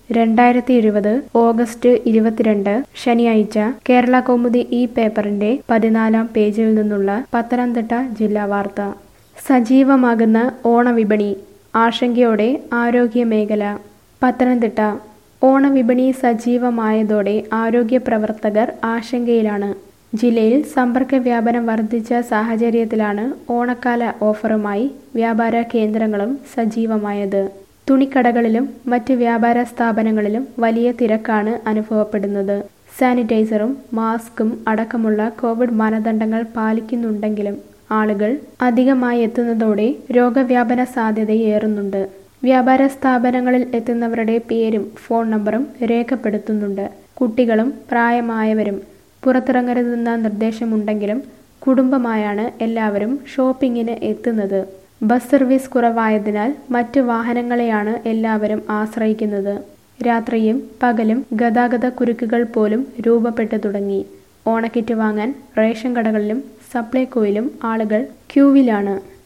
രണ്ടായിരത്തി ഇരുപത് ഓഗസ്റ്റ് ഇരുപത്തിരണ്ട് ശനിയാഴ്ച കേരള കൗമുദി ഈ പേപ്പറിന്റെ പതിനാലാം പേജിൽ നിന്നുള്ള പത്തനംതിട്ട ജില്ലാ വാർത്ത സജീവമാകുന്ന ഓണവിപണി ആശങ്കയോടെ ആരോഗ്യ മേഖല പത്തനംതിട്ട ഓണവിപണി സജീവമായതോടെ ആരോഗ്യ പ്രവർത്തകർ ആശങ്കയിലാണ് ജില്ലയിൽ സമ്പർക്ക വ്യാപനം വർദ്ധിച്ച സാഹചര്യത്തിലാണ് ഓണക്കാല ഓഫറുമായി വ്യാപാര കേന്ദ്രങ്ങളും സജീവമായത് തുണിക്കടകളിലും മറ്റ് വ്യാപാര സ്ഥാപനങ്ങളിലും വലിയ തിരക്കാണ് അനുഭവപ്പെടുന്നത് സാനിറ്റൈസറും മാസ്കും അടക്കമുള്ള കോവിഡ് മാനദണ്ഡങ്ങൾ പാലിക്കുന്നുണ്ടെങ്കിലും ആളുകൾ അധികമായി എത്തുന്നതോടെ രോഗവ്യാപന സാധ്യതയേറുന്നുണ്ട് വ്യാപാര സ്ഥാപനങ്ങളിൽ എത്തുന്നവരുടെ പേരും ഫോൺ നമ്പറും രേഖപ്പെടുത്തുന്നുണ്ട് കുട്ടികളും പ്രായമായവരും പുറത്തിറങ്ങരുതെന്ന നിർദ്ദേശമുണ്ടെങ്കിലും കുടുംബമായാണ് എല്ലാവരും ഷോപ്പിങ്ങിന് എത്തുന്നത് ബസ് സർവീസ് കുറവായതിനാൽ മറ്റു വാഹനങ്ങളെയാണ് എല്ലാവരും ആശ്രയിക്കുന്നത് രാത്രിയും പകലും ഗതാഗത കുരുക്കുകൾ പോലും രൂപപ്പെട്ടു തുടങ്ങി ഓണക്കിറ്റ് വാങ്ങാൻ റേഷൻ കടകളിലും സപ്ലൈകോയിലും ആളുകൾ ക്യൂവിലാണ്